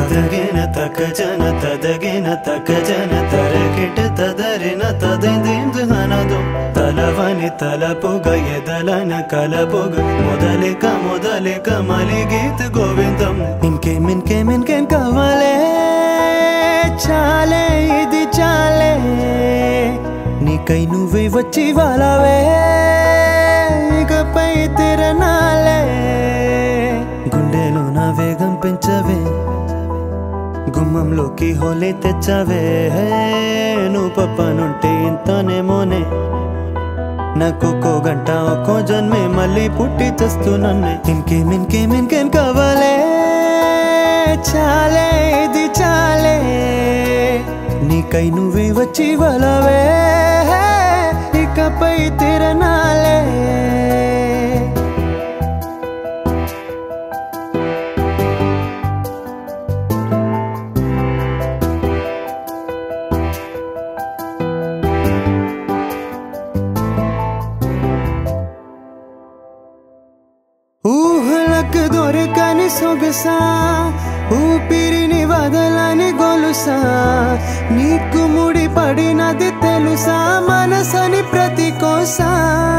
తదగిన తక జన తదగిన తక జన తరకిట తదరిన తదెందిందు హనదు తలవని తలపుగ ఎదలన కలపుగ మొదలిక మొదలిక మలిగీత గోవిందం ఇంకేం ఇంకేం ఇంకేం కావాలే చాలే ఇది చాలే నీకై నువ్వే వచ్చి వాళ్ళవే ఇకపై తిరణాలే గుండెలో నా వేగం పెంచవే గుమ్మంలోకి హోలీ తెచ్చవే నువ్వు పప్పనుంటే ఇంతనేమోనే నాకు ఒక్కో గంట ఒక్కో జన్మే మళ్ళీ పుట్టి తెస్తున్నాను ఇంకేం ఇంకేం ఇంకేం కావాలే చాలే ఇది చాలే నీకై నువ్వే వచ్చి వలవే ఇకపై తిరణాలే ఊహలకు దొరకని సొగసా ఊపిరిని వదలని గొలుసా నీకు ముడి పడినది తెలుసా మనసని ప్రతి కోసా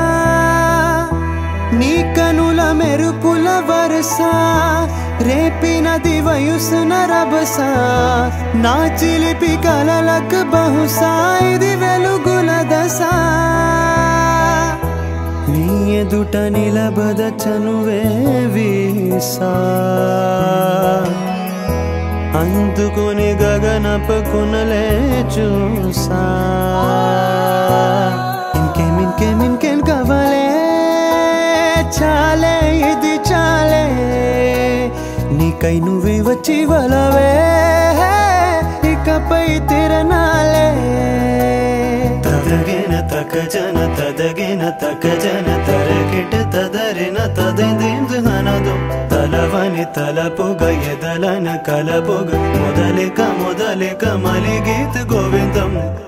నీ కనుల మెరుపుల వరస రేపినది వయసున రభస నా చిలిపి కలలకు బహుశా ఇది వెలుగుల దశ నీ ఎదుట నిలబద చనువే వీసా అందుకొని గగనపకునలే చూసా ఇంకేం ఇంకేం ఇంకేం కావాలే చాలే ఇది చాలే నీకై నువ్వే వచ్చి వలవే ఇకపై తిరణాలే తదగిన తక జన తదగిన తక జన తరకిట తదరిన తదెందిందు హనదు తలవని తలపుగ ఎదలన కలపుగ మొదలిక మొదలిక మలిగీత గోవిందం